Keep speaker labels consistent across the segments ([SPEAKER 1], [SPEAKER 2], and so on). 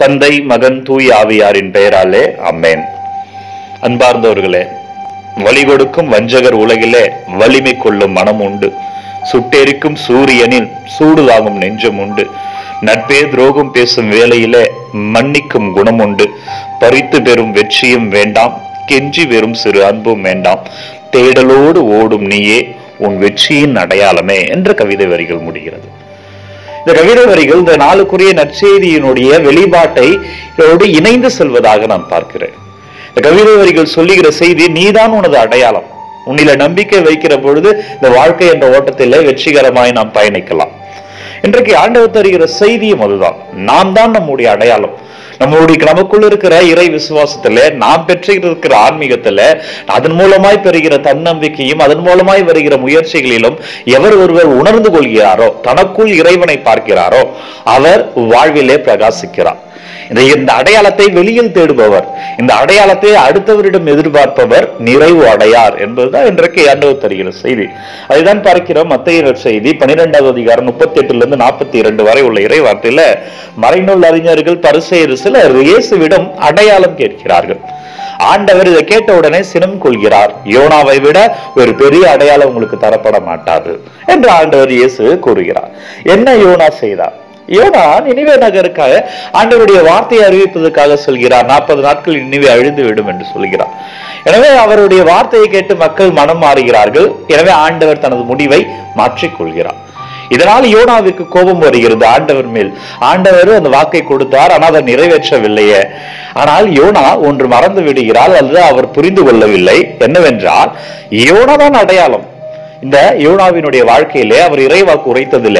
[SPEAKER 1] தந்தை மகன் தூய் ஆவியாரின் பெயராலே அம்மேன் அன்பார்ந்தவர்களே வழி கொடுக்கும் வஞ்சகர் உலகிலே வலிமை கொள்ளும் மனம் உண்டு சுட்டெரிக்கும் சூரியனில் சூடு தாங்கும் நெஞ்சம் உண்டு நட்பே துரோகம் பேசும் வேளையிலே மன்னிக்கும் குணம் உண்டு பறித்து பெறும் வெற்றியும் வேண்டாம் கெஞ்சி வெறும் சிறு அன்பும் வேண்டாம் தேடலோடு ஓடும் நீயே உன் வெற்றியின் அடையாளமே என்ற கவிதை வரிகள் முடிகிறது இந்த கவிதை வரிகள் இந்த நாளுக்குரிய நற்செய்தியினுடைய வெளிப்பாட்டை இதோடு இணைந்து செல்வதாக நான் பார்க்கிறேன் இந்த கவிதை வரிகள் சொல்லுகிற செய்தி நீதான் உனது அடையாளம் உன்னில நம்பிக்கை வைக்கிற பொழுது இந்த வாழ்க்கை என்ற ஓட்டத்திலே வெற்றிகரமாய் நாம் பயணிக்கலாம் இன்றைக்கு ஆண்டவர் தருகிற செய்தியும் அதுதான் நாம் தான் நம்முடைய அடையாளம் நம்மளுடைய நமக்குள்ள இருக்கிற இறை விசுவாசத்துல நாம் பெற்றிருக்கிற ஆன்மீகத்துல அதன் மூலமாய் பெறுகிற தன்னம்பிக்கையும் அதன் மூலமாய் வருகிற முயற்சிகளிலும் எவர் ஒருவர் உணர்ந்து கொள்கிறாரோ தனக்குள் இறைவனை பார்க்கிறாரோ அவர் வாழ்விலே பிரகாசிக்கிறார் இந்த இந்த அடையாளத்தை வெளியில் தேடுபவர் இந்த அடையாளத்தை அடுத்தவரிடம் எதிர்பார்ப்பவர் நிறைவு அடையார் என்பதுதான் இன்றைக்கு ஆண்டவர் தருகிற செய்தி அதுதான் பார்க்கிறோம் மத்திய செய்தி பனிரெண்டாவது அதிகாரம் முப்பத்தி எட்டுல இருந்து நாற்பத்தி இரண்டு வரை உள்ள இறை வார்த்தையில மறைநூல் அறிஞர்கள் பரிசெயர் சிலர் இயேசுவிடம் அடையாளம் கேட்கிறார்கள் ஆண்டவர் இதை கேட்ட உடனே சினம் கொள்கிறார் யோனாவை விட ஒரு பெரிய அடையாளம் உங்களுக்கு தரப்பட மாட்டாது என்று ஆண்டவர் இயேசு கூறுகிறார் என்ன யோனா செய்தார் யோனா நினைவே நகருக்காக ஆண்டவருடைய வார்த்தையை அறிவிப்பதற்காக சொல்கிறார் நாற்பது நாட்கள் நினைவே அழிந்து விடும் என்று சொல்கிறார் எனவே அவருடைய வார்த்தையை கேட்டு மக்கள் மனம் மாறுகிறார்கள் எனவே ஆண்டவர் தனது முடிவை மாற்றிக் கொள்கிறார் இதனால் யோனாவிற்கு கோபம் வருகிறது ஆண்டவர் மேல் ஆண்டவர் அந்த வாக்கை கொடுத்தார் ஆனால் அதை நிறைவேற்றவில்லையே ஆனால் யோனா ஒன்று மறந்து விடுகிறார் அல்லது அவர் புரிந்து கொள்ளவில்லை என்னவென்றால் யோனா தான் அடையாளம் இந்த யோனாவினுடைய வாழ்க்கையிலே அவர் இறைவாக்கு உரைத்ததுல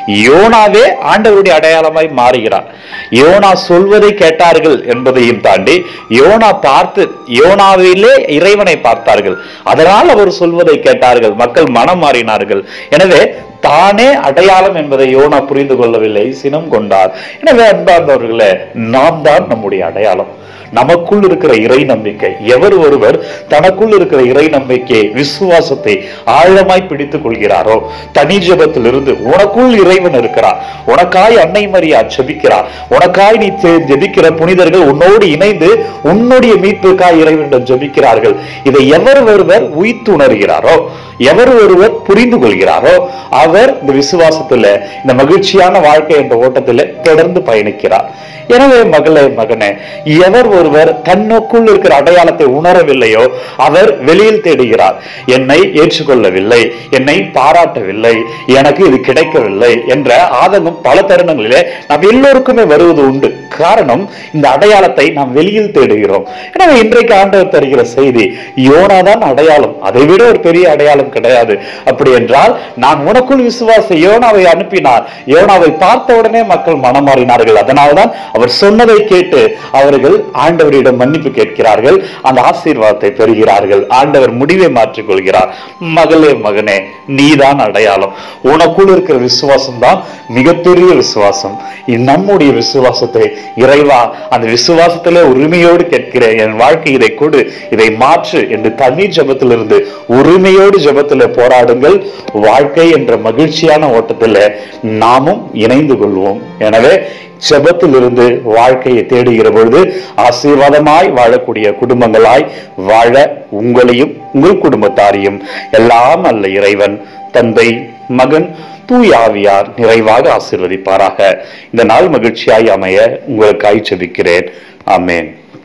[SPEAKER 1] யோனாவே ஆண்டவருடைய அடையாளமாய் மாறுகிறார் யோனா சொல்வதை கேட்டார்கள் என்பதையும் தாண்டி யோனா பார்த்து யோனாவிலே இறைவனை பார்த்தார்கள் அதனால் அவர் சொல்வதை கேட்டார்கள் மக்கள் மனம் மாறினார்கள் எனவே தானே அடையாளம் என்பதை யோனா புரிந்து கொள்ளவில்லை சினம் கொண்டார் எனவே அன்பார்ந்தவர்களே நாம் தான் நம்முடைய அடையாளம் நமக்குள் இருக்கிற இறை நம்பிக்கை எவர் ஒருவர் தனக்குள் இருக்கிற இறை நம்பிக்கையை விசுவாசத்தை ஆழமாய் பிடித்துக் கொள்கிறாரோ தனி ஜபத்திலிருந்து உனக்குள் இறைவன் இருக்கிறார் உனக்காய் அன்னை மரியா ஜெபிக்கிறார் உனக்காய் நீ ஜெ- ஜெபிக்கிற புனிதர்கள் உன்னோடு இணைந்து உன்னுடைய மீட்புக்காய் இறைவனிடம் ஜெபிக்கிறார்கள் இதை எவர் ஒருவர் உய்த்து உணர்கிறாரோ எவர் ஒருவர் புரிந்து கொள்கிறாரோ அவர் இந்த விசுவாசத்துல இந்த மகிழ்ச்சியான வாழ்க்கை என்ற ஓட்டத்துல தொடர்ந்து பயணிக்கிறார் எனவே மகளே மகனே எவர் ஒருவர் தன்னுக்குள் இருக்கிற அடையாளத்தை உணரவில்லையோ அவர் வெளியில் தேடுகிறார் என்னை ஏற்றுக்கொள்ளவில்லை என்னை பாராட்டவில்லை எனக்கு இது கிடைக்கவில்லை என்ற ஆதங்கம் பல தருணங்களிலே நாம் எல்லோருக்குமே வருவது உண்டு காரணம் இந்த அடையாளத்தை நாம் வெளியில் தேடுகிறோம் எனவே இன்றைக்கு ஆண்டவர் தருகிற செய்தி யோனாதான் அடையாளம் அதை விட ஒரு பெரிய அடையாளம் கிடையாது அப்படி என்றால் நான் உனக்குள் விசுவாச யோனாவை அனுப்பினார் யோனாவை பார்த்த உடனே மக்கள் மனம் மாறினார்கள் அதனால்தான் அவர் சொன்னதை கேட்டு அவர்கள் ஆண்டவரிடம் மன்னிப்பு கேட்கிறார்கள் அந்த ஆசீர்வாதத்தை பெறுகிறார்கள் ஆண்டவர் முடிவை மாற்றிக் கொள்கிறார் மகளே மகனே நீதான் அடையாளம் உனக்குள் இருக்கிற விசுவாசம் தான் மிகப்பெரிய விசுவாசம் இ- நம்முடைய விசுவாசத்தை இறைவா அந்த விசுவாசத்திலே உரிமையோடு கேட்கிறேன் என் வாழ்க்கை இதை கொடு இதை மாற்று என்று தண்ணீர் ஜபத்திலிருந்து உரிமையோடு ஜபத்திலே போராடுங்கள் வாழ்க்கை என்ற மகிழ்ச்சியான ஓட்டத்தில் நாமும் இணைந்து கொள்வோம் எனவே ஜெபத்திலிருந்து வாழ்க்கையை தேடுகிற பொழுது ஆசீர்வாதமாய் வாழக்கூடிய குடும்பங்களாய் வாழ உங்களையும் உங்கள் குடும்பத்தாரையும் எல்லாம் அல்ல இறைவன் தந்தை மகன் தூய் ஆவியார் நிறைவாக ஆசீர்வதிப்பாராக இந்த நாள் மகிழ்ச்சியாய் அமைய உங்களுக்காய் ஜெபிக்கிறேன் ஆமென்